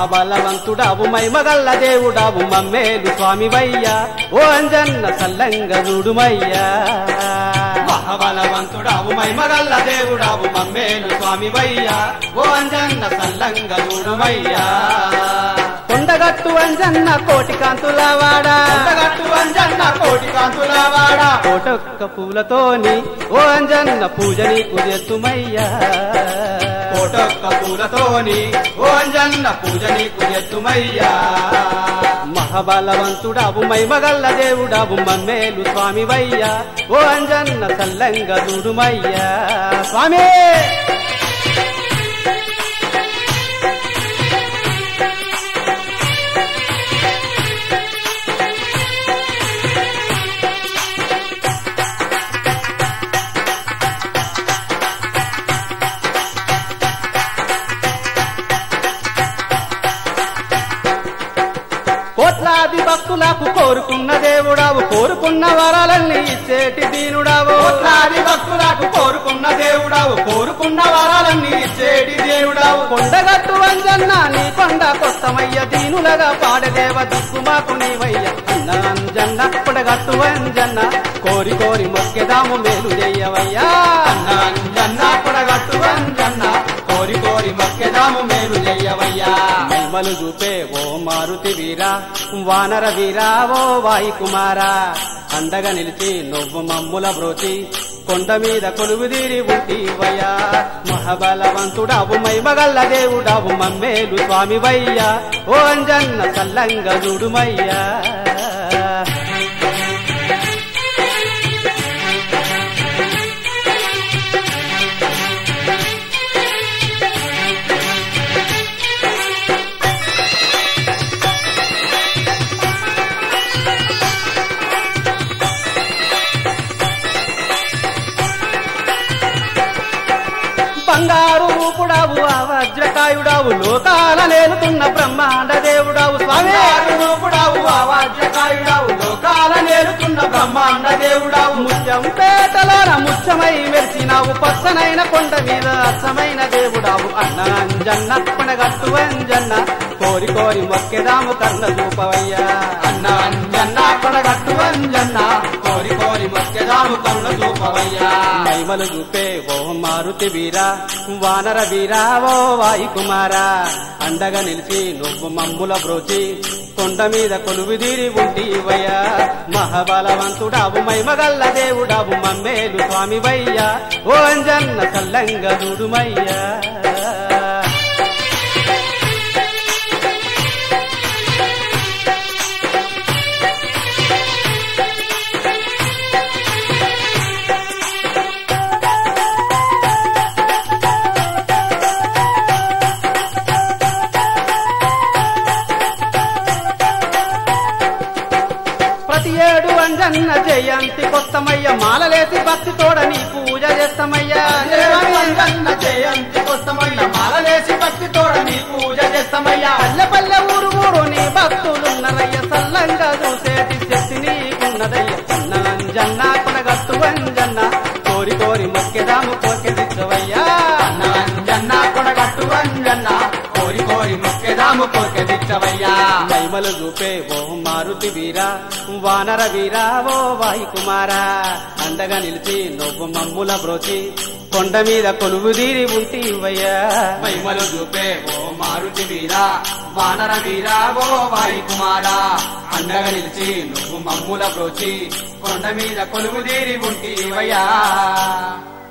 మహాబలవంతుడావు మైమగల్ల దేవుడావు మమ్మేలు స్వామివయ్యా ఓ అంజన్న సల్లంగ చూడుమయ్యా మహాబలవంతుడావు మైమగల్ల దేవుడావు మమ్మేలు స్వామివయ్యా ఓ అంజన్న సల్లంగ చూడుమయ్యా కొండగట్టు అంజన్న కోటి కాంతులవాడా కొండగట్టు అంజన్న కోటి కాంతులవాడా కోటొక్క పూలతోని ఓ అంజన్న పూజ నీకు చేస్తుమయ్యా కోటొక్క పూలతోని ఓ అంజన్న పూజ నీకు చేస్తుమయ్యా మహాబలవంతుడావు మైమగల్ల దేవుడావు మమ్మేలు స్వామివయ్యా ఓ అంజన్న సల్లంగ చూడుమయ్యా స్వామి కోట్లాది భక్తులకు కోరుకున్న దేవుడావు కోరుకున్న వరాలన్నీ ఇచ్చేటి దీనుడావు కోట్లాది భక్తులకు కోరుకున్న దేవుడావు కోరుకున్న వరాలన్నీ ఇచ్చేటి దేవుడావు కొండగట్టు అంజన్న నీ కొండ కొత్తమయ్య దీనులగా పాడదేవ దిక్కు మాకు నీవయ్య అన్న అంజన్న కొండగట్టు అంజన్న కోరి కోరి మొక్కెదాము మేలు చెయ్యవయ్యా అన్న అంజన్న కొండగట్టు అంజన్న కోరి కోరి మొక్కెదాము మేలు చెయ్యవయ్యా మహిమలు చూపే ఓ మారుతి వీరా వానర వీరా ఓ వాయి కుమారా అండగా నిలిచి నువ్వు మమ్ముల బ్రోచి కొండ మీద కొలువుదీరి ఉంటివయ్యా మహాబలవంతుడావు మైమగల్ల దేవుడావు మమ్మేలు స్వామివయ్యా ఓ అంజన్న సల్లంగ చూడుమయ్యా బంగారు రూపుడావు ఆ వజ్రకాయుడావు లోకాల నేలుతున్న బ్రహ్మాండ దేవుడావు స్వామి రూపుడావు ఆ వజ్రకాయుడావు లోకాల నేలుతున్న బ్రహ్మాండ దేవుడావు ముత్యం పేటలోన ముత్యమై మెరిసినావు పచ్చనైన కొండ మీద అచ్చమైన దేవుడావు అన్న అంజన్న కొనగట్టు అంజన్న కోరి కోరి మొక్కెదాము కన్న చూపవయ్యా అన్న అంజన్న కొనగట్టు అంజన్న కోరి కోరి మొక్కెదాము కన్న చూపవయ్యా మహిమలు చూపే ఓ మారుతి వీరా వానర వీరా ఓ వాయి కుమారా అండగా నిలిచి నువ్వు మమ్ముల బ్రోచి కొండ మీద కొలువుదీరి ఉంటివయ్యా మహాబలవంతుడావు మైమగల్ల దేవుడావు మమ్మేలు స్వామివయ్యా ఓ అంజన్న సల్లంగ చూడుమయ్యా ప్రతి ఏడు అంజన్న జయంతి కొత్తమయ్య మాలలేసి భక్తి తోడ నీ పూజ చేస్తామయ్యా అంజన్న జయంతి కొత్తమయ్య మాలలేసి భక్తి తోడ నీ పూజ చేస్తామయ్యా పల్లె పల్లె ఊరు ఊరు నీ భక్తులున్నరయ్య సల్లంగా చూసేటి శక్తి నీకున్నదయ్య అన్న అంజన్న కొనగట్టు అంజన్న కోరి కోరి మొక్కెదాము కోకెదిచ్చవయ్యా అన్న అంజన్న కొనగట్టు అంజన్న కోరి కోరి మొక్కెదాము కోకెదిచ్చవయ్యా మహిమలు చూపే ఓ మారుతి వీరా వానర వీరా ఓ వాయి కుమారా అండగా నిలిచి నువ్వు మమ్ముల బ్రోచి కొండ మీద కొలువుదీరి ఉంటివయ్యా మహిమలు చూపే ఓ మారుతి వీరా వానర వీరా ఓ వాయి కుమారా అండగా నిలిచి నువ్వు మమ్ముల బ్రోచి కొండ మీద కొలువుదీరి ఉంటివయ్యా